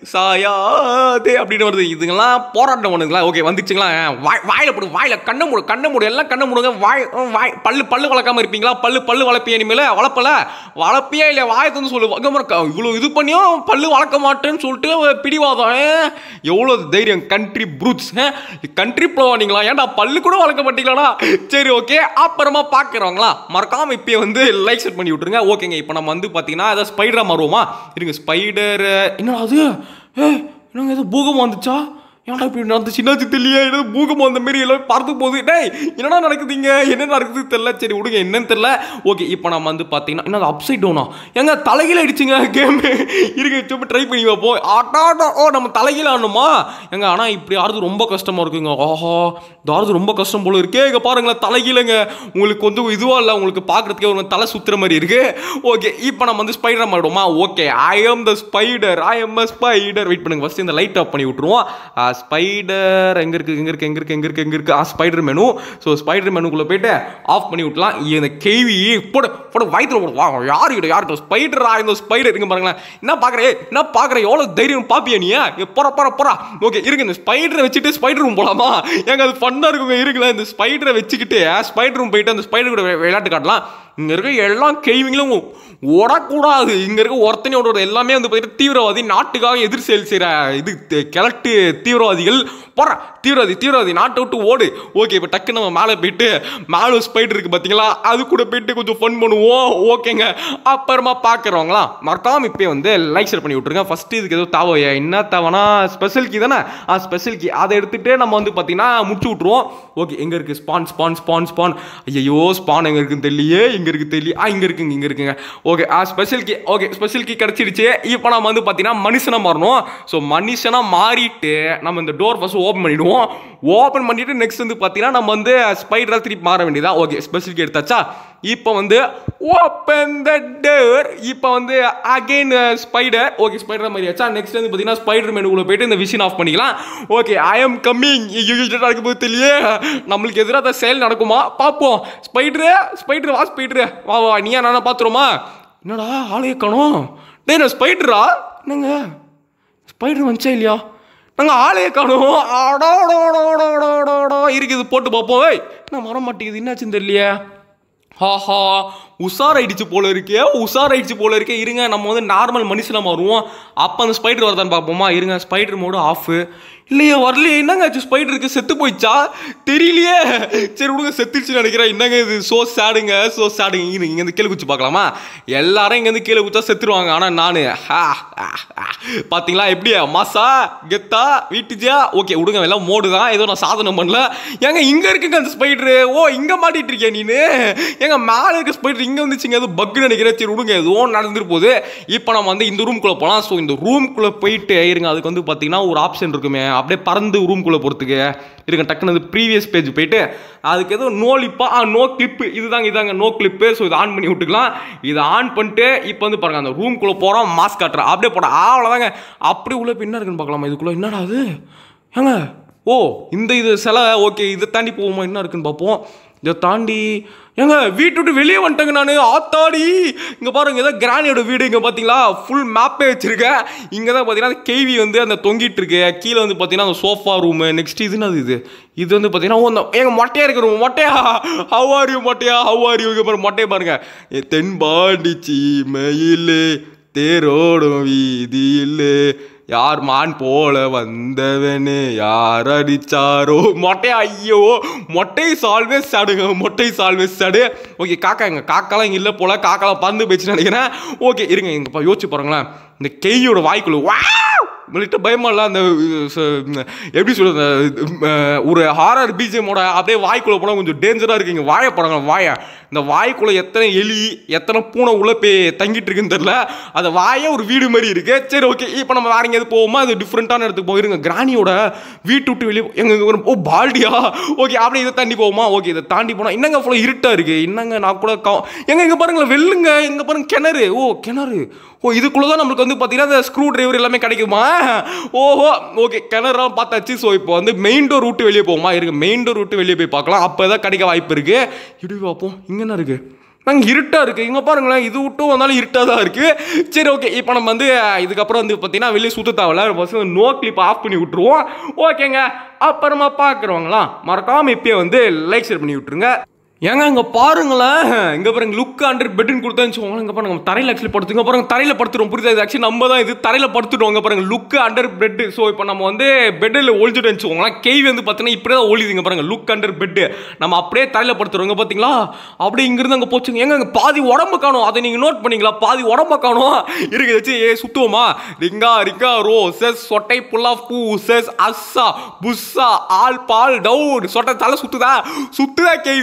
சாயாதே அப்படின்னு வருது இதுங்கெல்லாம் போராட்டம் பண்ணுங்களா ஓகே வந்துச்சுங்களா வாய் வாயில போடு வாயில கண்ணை மூடு கண்ணை மூடு எல்லாம் கண்ணை மூடுங்க வாய் ம், வாய் பல்லு பல்லு வளர்க்காம இருப்பீங்களா பல்லு பல்லு வளர்ப்பியா இனிமேல் வளர்ப்பல வளர்ப்பியா இல்லை வாயை தந்து சொல்லு அங்க பாருங்க, இவ்வளோ இது பண்ணியும் பல்லு வளர்க்க மாட்டேன்னு சொல்லிட்டு பிடிவாதம் ஏன்? எவ்வளோ தைரியம் கண்ட்ரி ப்ரூட்ஸ் கண்ட்ரி ப்ளோவானீங்களா ஏன்டா பல்லு கூட வளர்க்க மாட்டீங்களாடா சரி ஓகே அப்புறமா பார்க்குறவங்களா மறக்காம இப்போ வந்து லைக் செட் பண்ணி விட்ருங்க ஓகேங்க இப்போ நம்ம வந்து பார்த்தீங்கன்னா ஏதாவது ஸ்பைடரா மாறுவோமா இருங்க ஸ்பைடர் என்ன அது ஏ என்னங்க ஏதோ பூகம்பம் வந்துச்சா ஏன்டா இப்படி நடந்துச்சு என்னாச்சு தெரியல ஏதோ பூகம்பம் அந்த மாரி எல்லாம் பார்த்து போகுது டேய் என்னடா நடக்குதுங்க என்ன நடக்குது தெரியல சரி விடுங்க என்னன்னு தெரியல ஓகே இப்போ நம்ம வந்து பார்த்தீங்கன்னா என்ன அப்சைட் டவுனா ஏங்க தலைகீழ அடிச்சுங்க கேம் இருங்க சும்மா ட்ரை பண்ணி வைப்போம் ஆட்டாடா ஓ நம்ம தலைகீழ ஆடணுமா ஏங்க ஆனால் இப்படி ஆடுறது ரொம்ப கஷ்டமா இருக்குங்க ஆஹா இந்த ஆடுறது ரொம்ப கஷ்டம் போல இருக்கே இங்க பாருங்களேன் தலைகீழங்க உங்களுக்கு வந்து இதுவா இல்லை உங்களுக்கு பார்க்கறதுக்கே ஒரு தலை சுத்துற மாதிரி இருக்கு ஓகே இப்போ நம்ம வந்து ஸ்பைடர் மாடுவோமா okay I am the spider I am a spider wait பண்ணுங்க ஃபர்ஸ்ட் இந்த லைட் ஆஃப் பண்ணி விட்டுருவோம் ஸ்பைடர் எங்கே இருக்குது எங்கே இருக்குது எங்கே இருக்குது எங்கே இருக்குது எங்கே இருக்குது ஆ ஸ்பைடர் மெனு ஸோ ஸ்பைடர் மெனுக்குள்ளே போயிட்டு ஆஃப் பண்ணி விட்டலாம் இந்த கேவி போட போட வயிற்றுல போட வா யாரு கிட்ட யார்கிட்ட ஸ்பைடரா இந்த ஸ்பைடர் இருக்கு பாருங்களேன் என்ன பார்க்குறே என்ன பார்க்குற எவ்வளோ தைரியம் பாப்பியா நீ ஏ, போற போற போறா ஓகே இருங்க இந்த ஸ்பைடரை வச்சுட்டு ஸ்பைடர் ரூம் போலாமா ஏங்க அது ஃபன்னாக இருக்குங்க இருக்குல்ல இந்த ஸ்பைடரை வச்சுக்கிட்டு ஸ்பைடர் ரூம் போயிட்டு அந்த ஸ்பைடர் கூட வி- விளையாட்டு காட்டலாம் இங்கே இருக்க எல்லா கேவிங்களும் ஓடக்கூடாது இங்கே இருக்க ஒருத்தனையோட எல்லாமே வந்து பார்த்தீங்கன்னா தீவிரவாதி நாட்டுக்காக எதிர் செயல் செய்கிற இது த- கிழட்டு தீவிரவாதிகள் போற தீவிரவாதி தீவிரவாதி நாட்டை விட்டு ஓடு ஓகே இப்போ டக்கு நம்ம மேலே போயிட்டு மேலே ஸ்பைடர் இருக்கு பார்த்தீங்களா அது கூட போயிட்டு கொஞ்சம் ஃபன் பண்ணுவோம் ஓகேங்க அப்புறமா பார்க்குறவங்களா மறக்காம இப்போ வந்து லைக் ஷேர் பண்ணி விட்ருங்க ஃபர்ஸ்ட் இதுக்கு ஏதோ தேவையா என்ன தேவைன்னா ஸ்பெஷல் கீ தானே ஆ ஸ்பெஷல் கீ அதை எடுத்துட்டு நம்ம வந்து பார்த்தீங்கன்னா முடிச்சு விட்ருவோம் ஓகே எங்கே இருக்குது ஸ்பான் ஸ்பான் ஸ்பான் ஸ்பான் ஐயோ ஸ்பான் எங்கே இருக்குன்னு தெரியலையே இங்கே இருக்கு தெரியல ஆ இங்கே இருக்குங்க இங்கே இருக்குங்க ஓகே ஆ special key okay special key கிடச்சிடுச்சு இப்போ நம்ம வந்து பார்த்தீங்கன்னா மனுஷனாக மாறணும் ஸோ மனுஷனாக மாறிட்டு நம்ம இந்த டோர் ஃபஸ்ட் ஓப்பன் பண்ணிடுவோம் ஓப்பன் பண்ணிட்டு நெக்ஸ்ட் வந்து பார்த்தீங்கன்னா நம்ம வந்து ஸ்பைடராக திருப்பி மாற வேண்டியதா ஓகே ஸ்பெஷல் கீ எடுத்தாச்சா இப்போ வந்து ஓப்பன் த டோர் இப்போ வந்து அகைன் ஸ்பைடர் ஓகே ஸ்பைடர் மாதிரி ஆச்சா நெக்ஸ்ட் வந்து பார்த்தீங்கன்னா ஸ்பைடர் மெனுக்குள்ள போயிட்டு இந்த விஷன் ஆஃப் பண்ணிக்கலாம் ஓகே ஐ எம் கம்மிங் நடக்கும்போது தெரியல நம்மளுக்கு எதிராக அந்த செயல் நடக்குமா பார்ப்போம் ஸ்பைடரு ஸ்பைடர் வா ஸ்பைடரு வா வா நீயா நானா பார்த்துருமா என்னடா ஆளையே காணோம் டேய் நான் ஸ்பைடரா என்னங்க ஸ்பைடர் வந்துச்சா இல்லையா நாங்கள் ஆளையே காணும் ஆடோடோடோடோடோடோ இருக்குது போட்டு பார்ப்போம் ஏய் நான் மரம் மாட்டேங்குது என்னாச்சுன்னு தெரியலையே ஹாஹா உஷாராயிடுச்சு போல இருக்கே உஷாராயிடுச்சு போல இருக்கே இருங்க நம்ம வந்து நார்மல் மனுஷனா மாறுவோம் அப்போ அந்த ஸ்பைடர் வருதான்னு பார்ப்போமா இருங்க ஸ்பைடர் மோடு ஆஃபு இல்லையே வரலையே என்னங்க ஆச்சு ஸ்பைடருக்கு செத்து போயிடுச்சா தெரியலையே சரி விடுங்க செத்துருச்சுன்னு நினைக்கிறேன் என்னங்க இது சோ சேடுங்க சோ சேடுங்க இங்க இங்கேருந்து கீழே குச்சி பார்க்கலாமா எல்லாரும் இங்கேருந்து கீழே குச்சா செத்துருவாங்க ஆனால் நான் பார்த்தீங்களா எப்படி மாசா கெத்தா வீட்டுஜா ஓகே விடுங்க எல்லாம் மோடு தான் ஏதோ நான் சாதனை பண்ணல ஏங்க இங்கே இருக்குங்க அந்த ஸ்பைடரு ஓ இங்கே மாட்டிட்டு இருக்கியா நீனு ஏங்க மேலே இருக்க ஸ்பைடர் இங்கே வந்துச்சுங்க ஏதோ பக்குன்னு நினைக்கிறேன் சரி விடுங்க எதுவும் நடந்துட்டு போகுது இப்போ நம்ம வந்து இந்த ரூம்குள்ளே போகலாம் ஸோ இந்த ரூம்குள்ளே போயிட்டு இருங்க அதுக்கு வந்து பார்த்தீங்கன்னா ஒரு ஆப்ஷன் இருக்குமே அப்படியே பறந்து ரூம்குள்ளே போகிறதுக்கு இருங்க டக்குன்னு அது ப்ரீவியஸ் பேஜ் போயிட்டு அதுக்கு ஏதோ நோ லிப்பா ஆ நோ கிளிப்பு இதுதாங்க இதாங்க நோ கிளிப்பு ஸோ இதை ஆன் பண்ணி விட்டுக்கலாம் இதை ஆன் பண்ணிட்டு இப்போ வந்து பாருங்க அந்த ரூம்குள்ளே போகிறோம் மாஸ்க் காட்டுறேன் அப்படியே போட அவ்வளோதாங்க அப்படி உள்ள இப்போ என்ன இருக்குன்னு பார்க்கலாமா இதுக்குள்ளே என்னடா அது ஏங்க ஓ இந்த இது சில ஓகே இதை தாண்டி போவோமா என்ன இருக்குன்னு பார்ப்போம் இதை தாண்டி ஏங்க வீட்டு விட்டு வெளியே வந்துட்டேங்க நான் ஆத்தாடி இங்கே பாருங்க ஏதோ கிராணியோட வீடு இங்கே பார்த்தீங்களா ஃபுல் மேப்பே வச்சிருக்கேன் இங்கே தான் பார்த்தீங்கன்னா கேவி வந்து அந்த தொங்கிட்டு இருக்கு கீழே வந்து பார்த்தீங்கன்னா அந்த சோஃபா ரூமு நெக்ஸ்ட் இது என்னது இது இது வந்து பார்த்தீங்கன்னா ஓ, இந்த எங்க மொட்டையா இருக்கிற room. மொட்டையா ஹவ் ஆர் யூ மொட்டையா ஹவ் ஆர் யூ இங்கே பாருங்க மொட்டையை பாருங்க ஏ, தென்பாண்டிச்சி மயிலே தேரோடும் வீதியிலே யார் மான் போல வந்தவனே யார் அடிச்சாரோ மொட்டை ஐயோ மொட்டை சால்வே சாடுங்க மொட்டை சால்வே சாடு ஓகே காக்கா எங்க காக்காலாம் இங்கே இல்லை போல காக்காலாம் பறந்து போயிடுச்சுன்னு நினைக்கிறேன் ஓகே இருங்க இங்க யோசிச்சு பாருங்களேன் இந்த கெய்யோட வாய்க்குள்ள வா லிட்ட பயமா இல்லை அந்த அஹ், ச- எப்படி சொல்றது அஹ், ஒரு ஹாரர் பிஜிஎமோட அப்படியே வாய்க்குள்ள போனால் கொஞ்சம் டேஞ்சராக இருக்குங்க வாயை போடுறாங்க வாயை இந்த வாய்க்குள்ள எத்தனை எலி எத்தனை பூனை உள்ள போய் தங்கிட்டு இருக்குன்னு தெரியல அந்த வாயே ஒரு வீடு மாதிரி இருக்கு சரி ஓகே இப்போ நம்ம வேற எங்கேயாவது போவோமா அது டிஃப்ரெண்ட்டான இடத்துக்கு போயிருங்க கிராணியோட வீட்டு விட்டு வெளியே எங்க இங்க ஒரு- ஓ பால்டியா ஓகே அப்படியே இதை தாண்டி போவோமா ஓகே இதை தாண்டி போனால் என்னங்க அவ்வளோ இருட்டா இருக்கு என்னங்க நான் கூட கா எங்க இங்க பாருங்களேன் வெள்ளுங்க இங்க பாருங்க கிணறு ஓ கிணறு ஓ இதுக்குள்ள தான் நம்மளுக்கு வந்து பார்த்தீங்கன்னா அந்த ஸ்க்ரூ டிரைவர் எல்லாமே கிடைக்குமா ஓஹோ ஓகே கிணறுலாம் பார்த்தாச்சு ஸோ இப்போ வந்து மெயின் டோர் விட்டு வெளியே போகுமா இருக்கு மெயின் டோர் விட்டு வெளியே போய் பார்க்கலாம் அப்போ தான் கிடைக்க வாய்ப்பு இருக்கு இப்படி பார்ப்போம் இங்கே என்ன இருக்கு நாங்கள் இருட்டாக இருக்குது இங்கே பாருங்களேன் இது விட்டும் வந்தாலும் இருட்டாக தான் இருக்குது சரி ஓகே இப்போ நம்ம வந்து இதுக்கப்புறம் வந்து பார்த்தீங்கன்னா வெளியே சுத்த தேவையில்ல ஃபஸ்ட்டு நோ கிளிப் ஆஃப் பண்ணி விட்ருவோம் ஓகேங்க அப்புறமா பார்க்குறவங்களாம் மறக்காமல் இப்பயே வந்து லைக் ஷேர் பண்ணி விட்ருங்க ஏங்க இங்க பாருங்களேன் இங்க பாருங்க லுக் அண்டர் பெட்னு கொடுத்தேன்னு வச்சுக்கோங்களேன் இங்க பாருங்க நம்ம தரையில ஆக்சுவலி படுத்துங்க பாருங்க தரையில படுத்துறோம் புரியுதா இது ஆக்சுவலி நம்ம தான் இது தரையில படுத்துட்டோம் இங்க பாருங்க லுக் அண்டர் பெட் ஸோ இப்போ நம்ம வந்து பெட்டில் ஒழிச்சுட்டு வச்சுக்கோங்களேன் கேவி வந்து பார்த்தீங்கன்னா இப்படியே தான் ஒழிதுங்க பாருங்க லுக் அண்டர் பெட் நம்ம அப்படியே தரையில படுத்துறோம் இங்க பாத்தீங்களா அப்படியே இங்கிருந்து அங்க போச்சுங்க ஏங்க இங்க பாதி உடம்பு காணும் அதை நீங்க நோட் பண்ணீங்களா பாதி உடம்ப காணும் இருக்கு வச்சு ஏ சுத்துவோமா ரிங்கா ரிங்கா ரோ செஸ் சொட்டை புல்லா பூ செஸ் அஸ்ஸா புஸ்ஸா ஆல் பால் டவுன் சொட்டை தலை சுத்துதா சுத்துதா கேவி சுத்துதா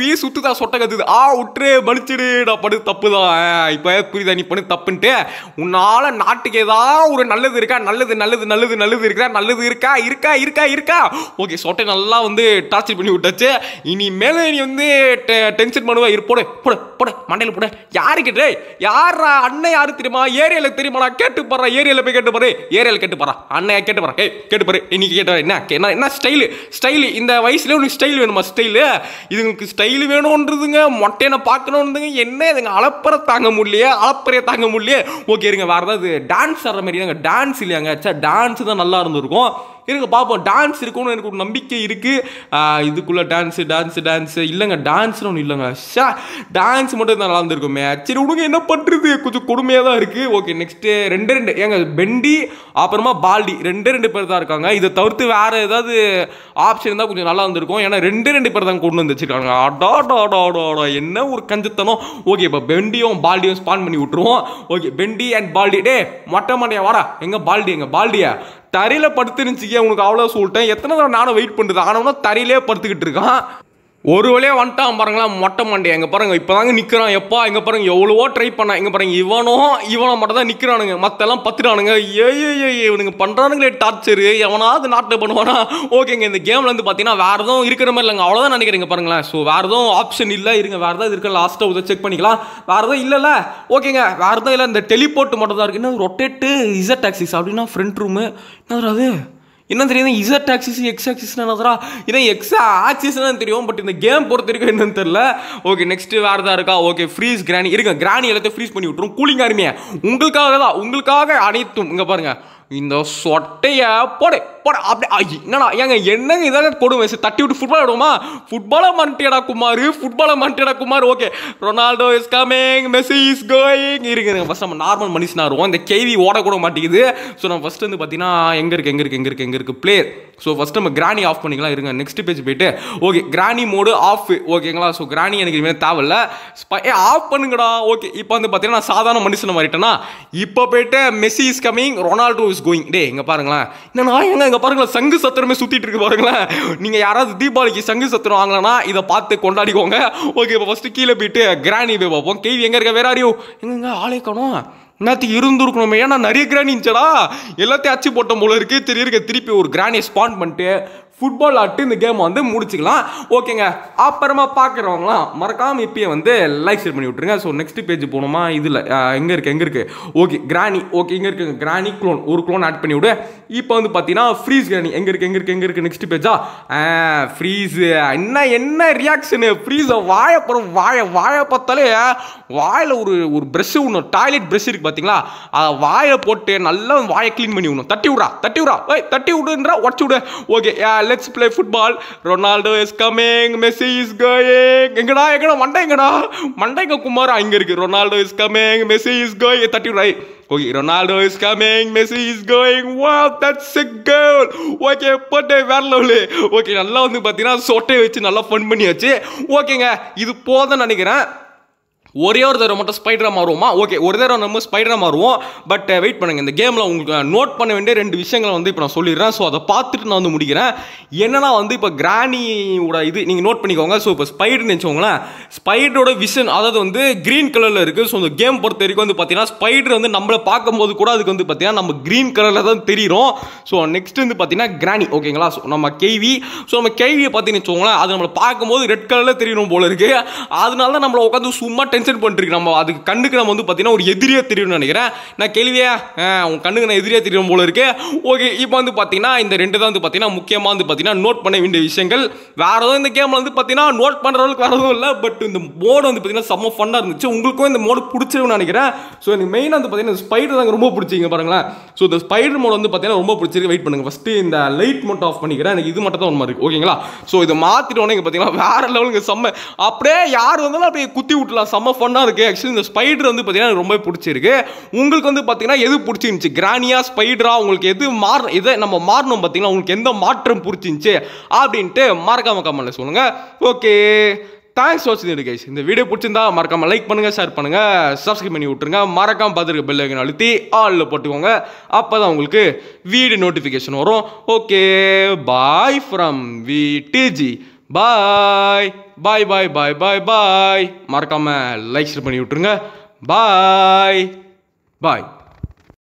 கத்துதா சொட்டை கத்துது ஆ விட்டுரு மன்னிச்சிடு நான் பண்ணு தப்பு தான் இப்போ புரியுதா நீ பண்ணு தப்புன்ட்டு உன்னால நாட்டுக்கு ஏதாவது ஒரு நல்லது இருக்கா நல்லது நல்லது நல்லது நல்லது இருக்கா நல்லது இருக்கா இருக்கா இருக்கா இருக்கா ஓகே சொட்டை நல்லா வந்து டார்ச்சர் பண்ணி விட்டாச்சு இனிமேல் நீ வந்து டென்ஷன் பண்ணுவா இரு போடு போடு போடு மண்டையில் போடு யாருக்கு டேய் யாரா அண்ணன் யாரு தெரியுமா ஏரியாவில் தெரியுமா நான் கேட்டு போறா ஏரியாவில் போய் கேட்டு பாரு ஏரியாவில் கேட்டு போறா அண்ணன் கேட்டு போறா ஏய் கேட்டு பாரு இன்னைக்கு கேட்டு என்ன என்ன என்ன ஸ்டைலு ஸ்டைலு இந்த வயசுல உனக்கு ஸ்டைல் வேணுமா ஸ்டைலு இதுங்களுக்கு ஸ்டைல் வேணும்ன்றதுங்க மொட்டையனை பார்க்கணுன்றதுங்க என்ன இதுங்க அளப்பறை தாங்க முடியலையே அளப்பறையை தாங்க முடியலையே ஓகே இருங்க வேறு ஏதாவது டான்ஸ் ஆடுற மாதிரி தாங்க டான்ஸ் இல்லையாங்க சே டான்ஸ் தான் நல்லா இருந்திருக்கும் இருங்க பார்ப்போம் டான்ஸ் இருக்கும்னு எனக்கு ஒரு நம்பிக்கை இருக்குது இதுக்குள்ளே டான்ஸு டான்ஸு டான்ஸு இல்லைங்க டான்ஸ்னு ஒன்று இல்லைங்க ஷா டான்ஸ் மட்டும் தான் நல்லா இருந்திருக்குமே சரி விடுங்க என்ன பண்ணுறது கொஞ்சம் கொடுமையாக தான் இருக்குது ஓகே நெக்ஸ்ட்டு ரெண்டு ரெண்டு ஏங்க பெண்டி அப்புறமா பால்டி ரெண்டு ரெண்டு பேர் தான் இருக்காங்க இதை தவிர்த்து வேறு ஏதாவது ஆப்ஷன் தான் கொஞ்சம் நல்லா இருந்திருக்கும் ஏன்னா ரெண்டு ரெண்டு பேர் தான் கொண்டு வந்து வச்சிருக்காங்க அடா டா டா என்ன ஒரு கஞ்சத்தனம் ஓகே இப்போ பெண்டியும் பால்டியும் ஸ்பான் பண்ணி விட்டுருவோம் ஓகே பெண்டி அண்ட் பால்டி டே மொட்டை மண்டையா வாடா எங்க பால்டி எங்க பால்டியா தரையில படுத்துருந்துச்சிக்க உனக்கு அவ்வளோ சொல்லிட்டேன் எத்தனை தடவை நானும் வெயிட் பண்ணுறது ஆனவனா தரையிலே படுத்துக்கிட்டு இருக்கான் ஒரு வழியாக வந்துட்டான் பாருங்களா மொட்டை மண்டை எங்க பாருங்க இப்போதாங்க நிற்கிறான் எப்பா எங்க பாருங்க எவ்வளவோ ட்ரை பண்ணான் இங்க பாருங்க இவனும் இவனை மட்டும் தான் நிற்கிறானுங்க மற்றெல்லாம் பத்துறானுங்க ஏ ஏ ஏ இவனுங்க பண்ணுறானுங்களே டார்ச்சரு எவனாவது நாட்டை பண்ணுவானா ஓகேங்க இந்த கேமில் வந்து பார்த்தீங்கன்னா வேறு எதுவும் இருக்கிற மாதிரி இல்லைங்க அவ்வளோதான் நினைக்கிறீங்க பாருங்களேன் ஸோ வேறு எதுவும் ஆப்ஷன் இல்லை இருங்க வேறு ஏதாவது இருக்க லாஸ்ட்டாக உதவி செக் பண்ணிக்கலாம் வேறு எதுவும் இல்லைல்ல ஓகேங்க வேறு எதுவும் இல்லை இந்த டெலிபோர்ட் மட்டும் தான் இருக்குது என்ன ரொட்டேட்டு இசட் டாக்ஸிஸ் அப்படின்னா ஃப்ரண்ட் ரூமு என்ன அது என்ன தெரியும் இசட் ஆக்சிஸ் எக்ஸ் ஆக்சிஸ் என்னதுரா இதான் எக்ஸ் ஆக்சிஸ்னு தெரியும் பட் இந்த கேம் பொறுத்த வரைக்கும் என்னன்னு தெரியல ஓகே நெக்ஸ்ட் வேற தான் இருக்கா ஓகே ஃப்ரீஸ் கிராணி இருங்க கிராணி எல்லாத்தையும் ஃப்ரீஸ் பண்ணி விட்டுரும் கூலிங் அருமையா உங்களுக்காக தான் உங்களுக்காக அனைத்தும் இங்க பாருங்க இந்த சொட்டைய போடு போட அப்படி ஐய், என்னடா ஏங்க என்னங்க இதாங்க கொடுமை சரி, தட்டி விட்டு ஃபுட்பால் ஆடுவோமா ஃபுட்பாலை மன்ட்டியடா குமார் ஃபுட்பாலை மன்ட்டியடா Kumar okay Ronaldo is coming Messi is going இருக்குங்க ஃபஸ்ட் நம்ம நார்மல் மனுஷனா இருவோம் இந்த கேவி ஓடக்கூட மாட்டேங்குது ஸோ நம்ம ஃபஸ்ட் வந்து பார்த்தீங்கன்னா எங்கே இருக்கு எங்கே இருக்கு எங்கே இருக்கு எங்கே இருக்கு பிளேயர் ஸோ ஃபஸ்ட் நம்ம கிராணி ஆஃப் பண்ணிக்கலாம் இருங்க நெக்ஸ்ட் பேஜ் போயிட்டு ஓகே கிராணி மோடு ஆஃப் ஓகேங்களா ஸோ கிராணி எனக்கு இனிமேல் தேவையில்ல ஸ்ப- ஏ ஆஃப் பண்ணுங்கடா ஓகே இப்போ வந்து பார்த்தீங்கன்னா நான் சாதாரண மனுஷனை மாறிட்டேன்னா இப்போ போயிட்டு Messi is coming Ronaldo is going டே இங்கே பாருங்களேன் என்னண்ணா எங்க இங்கே பாருங்களேன் சங்கு சத்திரமே சுற்றிட்டு இருக்கு பாருங்களேன் நீங்கள் யாராவது தீபாவளிக்கு சங்கு சத்திரம் வாங்கலன்னா இதை பார்த்து கொண்டாடிக்கோங்க ஓகே இப்போ ஃபஸ்ட்டு கீழே போயிட்டு கிராணி போய் பார்ப்போம் கேள்வி எங்கே இருக்க வேற யாரையோ எங்க ஆளே காணோம் என்னத்துக்கு இருந்திருக்கணுமே ஏன்னா நிறைய கிராணி இருந்துச்சடா எல்லாத்தையும் அச்சு போட்ட போல இருக்கு சரி இருக்க திருப்பி ஒரு கிராணியை ஸ்பான் பண்ணிட்டு ஃபுட்பால் ஆட்டு இந்த கேம் வந்து முடிச்சுக்கலாம் ஓகேங்க அப்புறமா பார்க்குறவங்களாம் மறக்காம இப்பயே வந்து லைக் ஷேர் பண்ணி விட்டுருங்க ஸோ நெக்ஸ்ட் பேஜ் போகணுமா இதில் எங்கே இருக்கு எங்கே இருக்கு ஓகே கிராணி ஓகே இங்கே இருக்கு கிராணி க்ளோன் ஒரு க்ளோன் ஆட் பண்ணி விடு இப்போ வந்து பார்த்தீங்கன்னா ஃப்ரீஸ் கிராணி எங்கே இருக்கு எங்கே இருக்கு எங்கே இருக்கு நெக்ஸ்ட் பேஜா ஃப்ரீஸ் என்ன என்ன ரியாக்ஷனு ஃப்ரீஸை வாயை போகிற வாயை வாயை பார்த்தாலே வாயில் ஒரு ஒரு ப்ரெஷ் ஒன்று டாய்லெட் ப்ரெஷ் இருக்கு பார்த்தீங்களா அதை வாயை போட்டு நல்லா வாயை க்ளீன் பண்ணி விடணும் தட்டி விட்றா தட்டி விட்றா ஏய் தட்டி விடுன்றா உடச்சு விடு okay let's play football Ronaldo is coming Messi is going எங்கடா எங்கடா மண்டை எங்கடா மண்டைங்க குமார் இங்கே இருக்கு Ronaldo is coming Messi is going தட்டி விட்றா okay Ronaldo is coming Messi is going wow that's a goal okay போட்டே வேற லெவலு ஓகே நல்லா வந்து பார்த்தீங்கன்னா சொட்டையை வச்சு நல்லா ஃபன் பண்ணியாச்சு ஓகேங்க இது போதும்னு நினைக்கிறேன் ஒரே ஒரு தடவை மட்டும் ஸ்பைடரா மாறுவோமா ஓகே ஒரு தடவை நம்ம ஸ்பைடரா மாறுவோம் பட் வெயிட் பண்ணுங்க இந்த கேமில் உங்களுக்கு நோட் பண்ண வேண்டிய ரெண்டு விஷயங்களை வந்து இப்போ நான் சொல்லிடுறேன் ஸோ அதை பார்த்துட்டு நான் வந்து முடிக்கிறேன் என்னன்னா வந்து இப்போ கிராணியோட இது நீங்கள் நோட் பண்ணிக்கோங்க ஸோ இப்போ ஸ்பைடர்னு வச்சுக்கோங்களேன் ஸ்பைடரோட விஷன் அதாவது வந்து க்ரீன் கலரில் இருக்குது ஸோ இந்த கேம் பொறுத்த வரைக்கும் வந்து பார்த்தீங்கன்னா ஸ்பைடர் வந்து நம்மளை பார்க்கும்போது கூட அதுக்கு வந்து பார்த்தீங்கன்னா நம்ம க்ரீன் கலரில் தான் தெரியும் ஸோ நெக்ஸ்ட் வந்து பார்த்தீங்கன்னா கிராணி ஓகேங்களா ஸோ நம்ம கேவி ஸோ நம்ம கேவியை பார்த்தீங்கன்னு வச்சுக்கோங்களேன் அது நம்மளை பார்க்கும்போது ரெட் கலரில் தெரியணும் போல இருக்கு அதனால தான் நம்மளை உட்காந்து சும்மா டென்ஷன் பண்ணிட்டு நம்ம அதுக்கு கண்ணுக்கு நம்ம வந்து பார்த்தீங்கன்னா ஒரு எதிரியா தெரியும்னு நினைக்கிறேன் நான் கேள்வியா உன் கண்ணுக்கு நான் எதிரியா தெரியும் போல இருக்கு ஓகே இப்போ வந்து பார்த்தீங்கன்னா இந்த ரெண்டு தான் வந்து பார்த்தீங்கன்னா முக்கியமாக வந்து பார்த்தீங்கன்னா நோட் பண்ண வேண்டிய விஷயங்கள் வேற எதுவும் இந்த கேமில் வந்து பார்த்தீங்கன்னா நோட் பண்ணுற அளவுக்கு வேற எதுவும் இல்லை பட் இந்த மோடு வந்து பார்த்தீங்கன்னா செம்ம ஃபன்னாக இருந்துச்சு உங்களுக்கும் இந்த மோடு பிடிச்சிருக்கும்னு நினைக்கிறேன் ஸோ எனக்கு மெயினாக வந்து பார்த்தீங்கன்னா ஸ்பைடர் தாங்க ரொம்ப பிடிச்சிங்க பாருங்களேன் ஸோ இந்த ஸ்பைடர் மோட் வந்து பார்த்தீங்கன்னா ரொம்ப பிடிச்சிருக்கு வெயிட் பண்ணுங்க ஃபஸ்ட்டு இந்த லைட் மட்டும் ஆஃப் பண்ணிக்கிறேன் எனக்கு இது மட்டும் தான் ஒன்று இருக்கு ஓகேங்களா ஸோ இதை மாற்றிட்டோன்னே இங்கே பார்த்தீங்கன்னா வேற லெவலுங்க செம்ம அப்படியே யார் வந்தாலும் அப்படியே குத்தி விட்டுலாம் செம்ம ஃபன்னாக இருக்குது ஆக்சுவலி இந்த ஸ்பைடர் வந்து பார்த்தீங்கன்னா எனக்கு ரொம்ப பிடிச்சிருக்கு உங்களுக்கு வந்து பார்த்தீங்கன்னா எது பிடிச்சிருந்துச்சு கிரானியா ஸ்பைடரா உங்களுக்கு எது மாற எதை நம்ம மாறணும் பார்த்தீங்கன்னா உங்களுக்கு எந்த மாற்றம் பிடிச்சிருந்துச்சு அப்படின்ட்டு மறக்காம கமெண்ட்ல சொல்லுங்க ஓகே தேங்க்ஸ் வாட்சிங் கைஸ் இந்த வீடியோ பிடிச்சிருந்தா மறக்காம லைக் பண்ணுங்க ஷேர் பண்ணுங்க சப்ஸ்கிரைப் பண்ணி விட்டுருங்க மறக்காம பார்த்துருக்க பெல் ஐக்கன் அழுத்தி ஆலில் போட்டுக்கோங்க அப்போ தான் உங்களுக்கு வீடியோ நோட்டிஃபிகேஷன் வரும் okay bye from V DG bye bye bye bye bye bye மறக்காம லைக் ஷேர் பண்ணி விட்டுருங்க பாய் பாய்